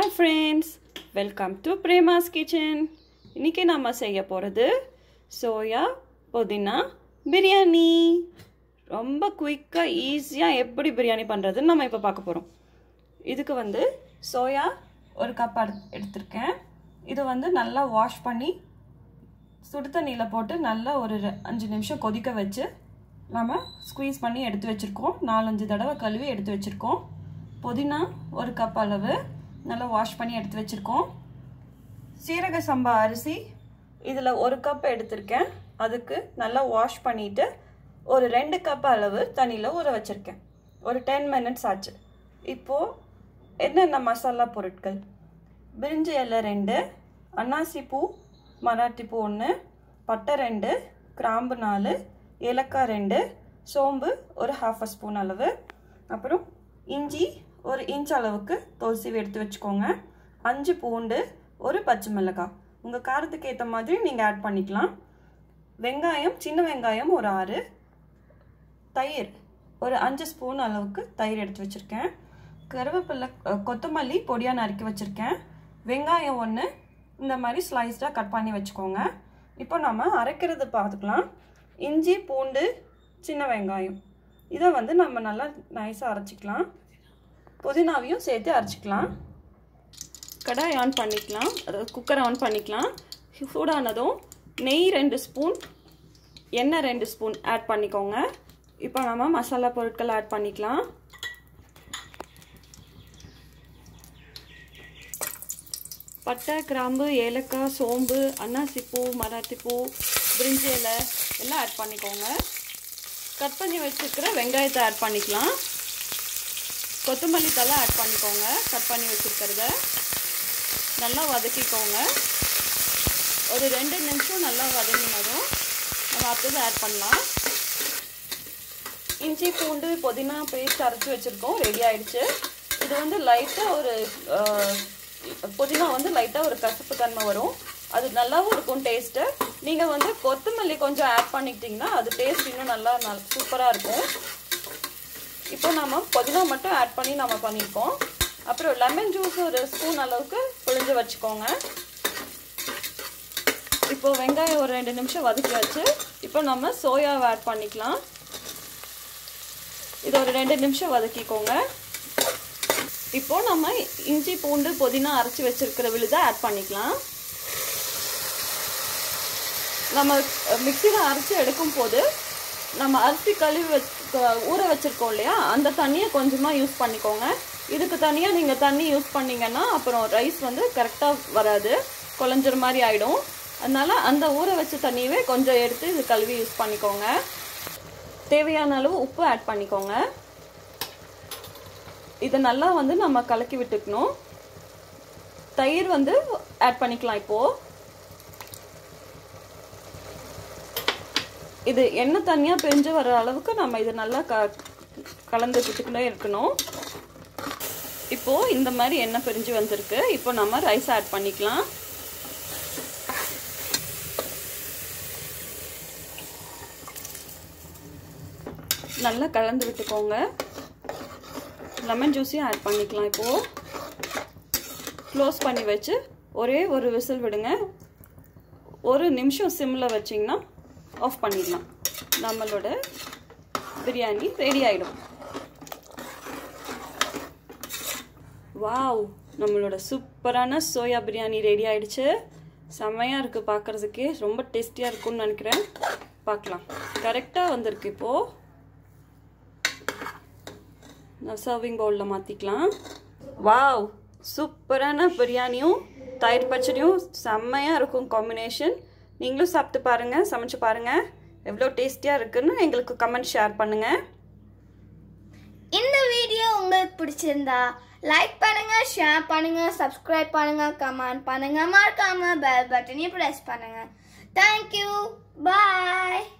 friends welcome to Prema's kitchen இன்றைக்கி நம்ம செய்ய போகிறது சோயா புதினா பிரியாணி ரொம்ப குயிக்காக ஈஸியாக எப்படி பிரியாணி பண்ணுறதுன்னு நம்ம இப்போ பார்க்க போகிறோம் இதுக்கு வந்து சோயா ஒரு கப் எடுத்திருக்கேன் இது வந்து நல்லா வாஷ் பண்ணி சுடு தண்ணியில் போட்டு நல்லா ஒரு ரெ- அஞ்சு நிமிஷம் கொதிக்க வச்சு நம்ம ஸ்குவீஸ் பண்ணி எடுத்து வச்சுருக்கோம் நாலஞ்சு தடவை கழுவி எடுத்து வச்சுருக்கோம் புதினா ஒரு கப் அளவு நல்லா வாஷ் பண்ணி எடுத்து வச்சுருக்கோம் சீரக சம்பா அரிசி இதில் ஒரு கப் எடுத்திருக்கேன் அதுக்கு நல்லா வாஷ் பண்ணிவிட்டு ஒரு ரெண்டு கப் அளவு தண்ணியில் ஊற வச்சுருக்கேன் ஒரு டென் மினிட்ஸ் ஆச்சு இப்போது என்னென்ன மசாலா பொருட்கள் பிரிஞ்சி இலை ரெண்டு அன்னாசி பூ மராட்டி பூ ஒன்று பட்டை ரெண்டு கிராம்பு நாலு ஏலக்காய் ரெண்டு சோம்பு ஒரு ஹாஃப் அ ஸ்பூன் அளவு அப்புறம் இஞ்சி ஒரு இன்ச் அளவுக்கு தோல் சீவி எடுத்து வச்சுக்கோங்க அஞ்சு பூண்டு ஒரு பச்சை மிளகாய் உங்கள் காரத்துக்கு ஏற்ற மாதிரி நீங்கள் ஆட் பண்ணிக்கலாம் வெங்காயம் சின்ன வெங்காயம் ஒரு ஆறு தயிர் ஒரு அஞ்சு ஸ்பூன் அளவுக்கு தயிர் எடுத்து வச்சுருக்கேன் கருவேப்பிலை அஹ், கொத்தமல்லி பொடியாக நறுக்கி வச்சுருக்கேன் வெங்காயம் ஒன்று இந்த மாதிரி ஸ்லைஸ்டாக கட் பண்ணி வச்சுக்கோங்க இப்போ நம்ம அரைக்கிறது பார்த்துக்கலாம் இஞ்சி பூண்டு சின்ன வெங்காயம் இதை வந்து நம்ம நல்லா நைஸாக அரைச்சிக்கலாம் புதினாவையும் சேர்த்து அரைச்சிக்கலாம் கடாய் ஆன் பண்ணிக்கலாம் அதாவது குக்கரை ஆன் பண்ணிக்கலாம் சூடானதும் நெய் ரெண்டு ஸ்பூன் எண்ணெய் ரெண்டு ஸ்பூன் ஆட் பண்ணிக்கோங்க இப்போ நம்ம மசாலா பொருட்கள் ஆட் பண்ணிக்கலாம் பட்டை கிராம்பு ஏலக்காய் சோம்பு அன்னாசிப்பூ மராட்டிப்பூ பிரிஞ்சி இலை எல்லாம் ஆட் பண்ணிக்கோங்க கட் பண்ணி வச்சுருக்கிற வெங்காயத்தை ஆட் பண்ணிக்கலாம் கொத்தமல்லி தலை ஆட் பண்ணிக்கோங்க கட் பண்ணி வச்சுருக்கிறத நல்லா வதக்கிக்கோங்க ஒரு ரெண்டு நிமிஷம் நல்லா வதங்கினதும் நம்ம அடுத்தது ஆட் பண்ணலாம் இஞ்சி பூண்டு புதினா பேஸ்ட் அரைச்சி வச்சுருக்கோம் ரெடி ஆயிடுச்சு இது வந்து லைட்டாக ஒரு அஹ், புதினா வந்து லைட்டாக ஒரு கசப்பு தன்மை வரும் அது நல்லாவும் இருக்கும் டேஸ்ட்டு நீங்கள் வந்து கொத்தமல்லி கொஞ்சம் ஆட் பண்ணிக்கிட்டிங்கன்னா அது டேஸ்ட் இன்னும் நல்லா நல் சூப்பராக இருக்கும் இப்போ நம்ம புதினா மட்டும் ஆட் பண்ணி நம்ம பண்ணியிருக்கோம் அப்புறம் லெமன் ஜூஸ் ஒரு ஸ்பூன் அளவுக்கு புழிஞ்சு வச்சுக்கோங்க இப்போ வெங்காயம் ஒரு ரெண்டு நிமிஷம் வதக்கியாச்சு இப்போ நம்ம சோயாவை ஆட் பண்ணிக்கலாம் இது ஒரு ரெண்டு நிமிஷம் வதக்கிக்கோங்க இப்போ நம்ம இஞ்சி பூண்டு புதினா அரைச்சி வச்சிருக்கிற விழுதை ஆட் பண்ணிக்கலாம் நம்ம மிக்சியில் அரைச்சி எடுக்கும் போது நம்ம அரிசி கழுவி வச்சு ஊற வச்சுருக்கோம் இல்லையா அந்த தண்ணியை கொஞ்சமாக யூஸ் பண்ணிக்கோங்க இதுக்கு தனியாக நீங்கள் தண்ணி யூஸ் பண்ணீங்கன்னா அப்புறம் ரைஸ் வந்து கரெக்டாக வராது குழஞ்சிற மாதிரி ஆகிடும் அதனால் அந்த ஊற வச்ச தண்ணியவே கொஞ்சம் எடுத்து இது கழுவி யூஸ் பண்ணிக்கோங்க தேவையான அளவு உப்பு ஆட் பண்ணிக்கோங்க இதை நல்லா வந்து நம்ம கலக்கி விட்டுக்கணும் தயிர் வந்து ஆட் பண்ணிக்கலாம் இப்போது இது எண்ணெய் தனியாக பிரிஞ்சு வர அளவுக்கு நம்ம இது நல்லா க கலந்து விட்டுக்கிட்டே இருக்கணும் இப்போது இந்த மாதிரி எண்ணெய் பிரிஞ்சு வந்திருக்கு இப்போ நம்ம ரைஸ் ஆட் பண்ணிக்கலாம் நல்லா கலந்து விட்டுக்கோங்க லெமன் ஜூஸையும் ஆட் பண்ணிக்கலாம் இப்போது க்ளோஸ் பண்ணி வச்சு ஒரே ஒரு விசில் விடுங்க ஒரு நிமிஷம் சிம்மில் வச்சிங்கன்னா ஆஃப் பண்ணிடலாம் நம்மளோட பிரியாணி ரெடி ஆகிடும் வாவ் நம்மளோட சூப்பரான சோயா பிரியாணி ரெடி ஆயிடுச்சு செம்மையாக இருக்குது பார்க்குறதுக்கே ரொம்ப டேஸ்டியாக இருக்கும்னு நினைக்கிறேன் பார்க்கலாம் கரெக்டாக வந்திருக்கு இப்போது நான் சர்விங் பவுலில் மாற்றிக்கலாம் வாவ் சூப்பரான பிரியாணியும் தயிர் பச்சடியும் செம்மையாக இருக்கும் காம்பினேஷன் நீங்களும் சாப்பிட்டு பாருங்கள் சமைச்சு பாருங்கள் எவ்வளோ டேஸ்டியாக இருக்குன்னு எங்களுக்கு கமெண்ட் ஷேர் பண்ணுங்கள் இந்த வீடியோ உங்களுக்கு பிடிச்சிருந்தா லைக் பண்ணுங்க ஷேர் பண்ணுங்க சப்ஸ்கிரைப் பண்ணுங்க கமெண்ட் பண்ணுங்க மறக்காம பெல் பட்டனையும் ப்ரெஸ் பண்ணுங்க தேங்க்யூ பாய்